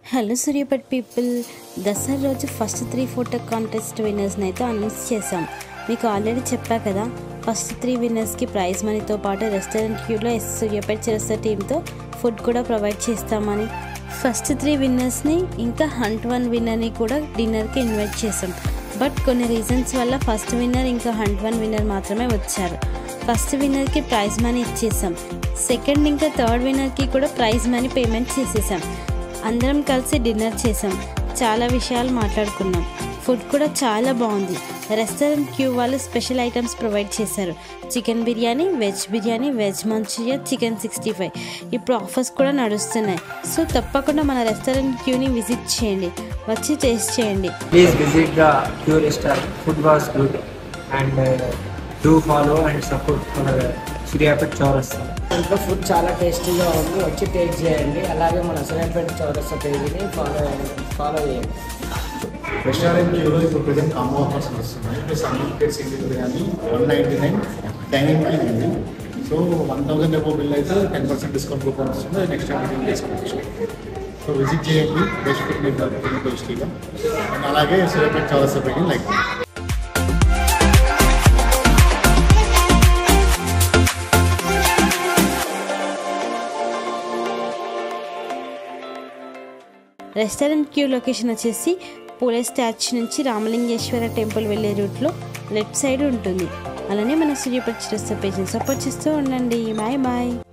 Hello సూర్యపట్ people Dasara రోజు first three photo contest విన్నర్స్ని అయితే అనౌన్స్ చేశాం మీకు ఆల్రెడీ చెప్పా కదా ఫస్ట్ త్రీ విన్నర్స్కి ప్రైజ్ మనీతో పాటు రెస్టారెంట్ క్యూలో ఎస్ సూర్యాపేట చిరస్త టీంతో ఫుడ్ కూడా ప్రొవైడ్ చేస్తామని ఫస్ట్ త్రీ విన్నర్స్ని ఇంకా హంట్ వన్ విన్నర్ని కూడా డిన్నర్కి ఇన్వైట్ చేసాం బట్ కొన్ని రీజన్స్ వల్ల ఫస్ట్ విన్నర్ ఇంకా హంట్ వన్ విన్నర్ మాత్రమే వచ్చారు ఫస్ట్ విన్నర్కి ప్రైజ్ మనీ ఇచ్చేసాం సెకండ్ ఇంకా థర్డ్ విన్నర్కి కూడా ప్రైజ్ మనీ పేమెంట్ చేసేసాం అందరం కలిసి డిన్నర్ చేసాం చాలా విషయాలు మాట్లాడుకున్నాం ఫుడ్ కూడా చాలా బాగుంది రెస్టారెంట్ క్యూ వాళ్ళు స్పెషల్ ఐటమ్స్ ప్రొవైడ్ చేశారు chicken biryani veg biryani veg manchuria chicken sixty five ఇప్పుడు ఆఫర్స్ కూడా నడుస్తున్నాయి సో తప్పకుండా మన రెస్టారెంట్ క్యూని విజిట్ చేయండి వచ్చి టేస్ట్ చేయండి Please visit the Pure restaurant. Food was good and uh, do follow and support for uh, Suryapet Chaurasta. ఇంట్లో ఫుడ్ చాలా టేస్టీగా ఉంది వచ్చి టేస్ట్ చేయండి అలాగే మన సూర్యాపేట చౌరస్తా పేజీని ఫాలో ఫాలో చేయండి రెస్టారెంట్ ఈరోజు ఇప్పుడు ప్రజెంట్ కాంబో ఆఫర్స్ వస్తున్నాయి plus unlimited single biryani one ninety nine dining plan ఉంది so one thousand above bill అయితే టెన్ పర్సెంట్ డిస్కౌంట్ కూపన్ వస్తుంది అది నెక్స్ట్ టైం చేసుకోవచ్చు సో విజిట్ చేయండి బెస్ట్ ఫుడ్ మీరు దొరుకుతుంది టేస్టీగా అండ్ అలాగే సూర్యాపేట చౌరస్తా పెట్టి లైక్ రెస్టారెంట్ క్యూ లొకేషన్ వచ్చేసి పోలీస్ స్టాచ్యూ నుంచి రామలింగేశ్వర టెంపుల్ వెళ్ళే రూట్లో లెఫ్ట్ సైడ్ ఉంటుంది అలానే మన సూర్యపరిచి రెస్టారెంట్ పేజ్ని సపోర్ట్ చేస్తూ ఉండండి బాయ్ బాయ్